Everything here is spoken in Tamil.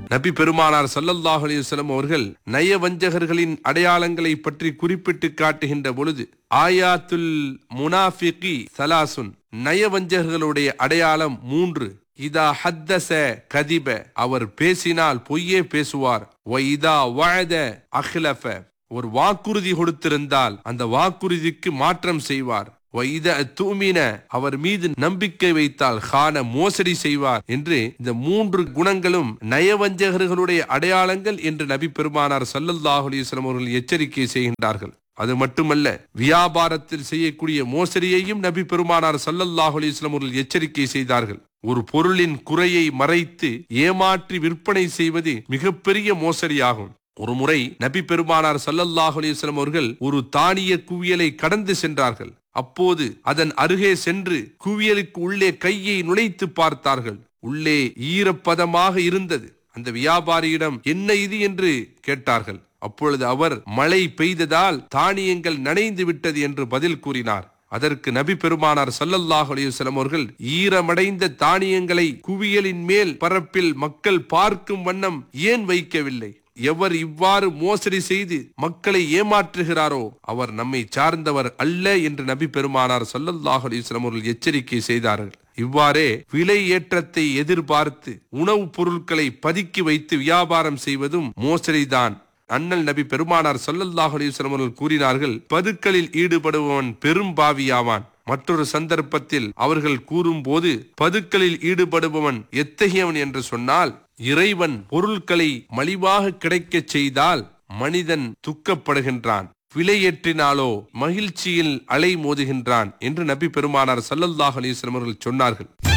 நபி பெருமானார் ஸல்லல்லாஹு அலைஹி வஸல்லம் அவர்கள் நயவஞ்சகர்களின் அடையாளங்களை பற்றி குறிப்பிட்டு காட்டுகின்ற பொழுது ஆயாத்துல் முனாஃபிகி சலாசுன் நயவஞ்சகர்களுடைய அடையாளம் மூன்று இதா ஹத்தச கதிப அவர் பேசினால் பொய்யே பேசுவார் வ இதா வஅத அஹ்லஃப ஒரு வாக்குறுதி கொடுத்திருந்தால் அந்த வாக்குறுதிக்கு மாற்றம் செய்வார் வைத தூமின அவர் மீது நம்பிக்கை வைத்தால் காண மோசடி செய்வார் என்று இந்த மூன்று குணங்களும் நயவஞ்சகர்களுடைய அடையாளங்கள் என்று நபி பெருமானார் சல்லல்லாஹு அலைஹி வஸல்லம் அவர்கள் எச்சரிக்கை செய்கின்றார்கள் அது மட்டுமல்ல வியாபாரத்தில் செய்யக்கூடிய மோசடியையும் நபி பெருமானார் சல்லல்லாஹு அலைஹி வஸல்லம் அவர்கள் எச்சரிக்கை செய்தார்கள் ஒரு பொருளின் குறையை மறைத்து ஏமாற்றி விற்பனை செய்வது மிகப்பெரிய மோசடியாகும் ஒரு முறை நபி பெருமானார் சல்லல்லாஹு அலைஹி வஸல்லம் அவர்கள் ஒரு தானிய குவியலை கடந்து சென்றார்கள் அப்போது அதன் அருகே சென்று குவியலுக்கு உள்ளே கையை நுழைத்து பார்த்தார்கள் உள்ளே ஈரப்பதமாக இருந்தது அந்த வியாபாரியிடம் என்ன இது என்று கேட்டார்கள் அப்பொழுது அவர் மழை பெய்ததால் தானியங்கள் நனைந்து விட்டது என்று பதில் கூறினார் அதற்கு நபி பெருமானார் சல்லல்லாஹு அலைஹி வஸல்லம் அவர்கள் ஈரமடைந்த தானியங்களை குவியலின் மேல் பரப்பில் மக்கள் பார்க்கும் வண்ணம் ஏன் வைக்கவில்லை எவர் இவ்வாறு மோசடி செய்து மக்களை ஏமாற்றுகிறாரோ அவர் நம்மை சார்ந்தவர் அல்ல என்று நபி பெருமானார் சல்லல்லாஹு அலைஹி வஸல்லம் அவர்கள் எச்சரிக்கை செய்தார்கள் இவ்வாறே விலை ஏற்றத்தை எதிர்பார்த்து உணவுப் பொருட்களை பதுக்கி வைத்து வியாபாரம் செய்வதும் மோசடிதான் அண்ணல் நபி பெருமானார் ஸல்லல்லாஹு அலைஹி வஸல்லம் அவர்கள் கூறினார்கள் பதுக்களில் ஈடுபடுபவன் பெரும் பாவியாவான் மற்றொரு சந்தர்ப்பத்தில் அவர்கள் கூறும்போது பதுக்களில் ஈடுபடுபவன் எத்தகையவன் என்று சொன்னால் இறைவன் பொருட்களை மலிவாக கிடைக்கச் செய்தால் மனிதன் துக்கப்படுகின்றான் விலையேற்றினாலோ மகிழ்ச்சியில் அலை மோதுகின்றான் என்று நபி பெருமானார் ஸல்லல்லாஹு அலைஹி வஸல்லம் அவர்கள் சொன்னார்கள்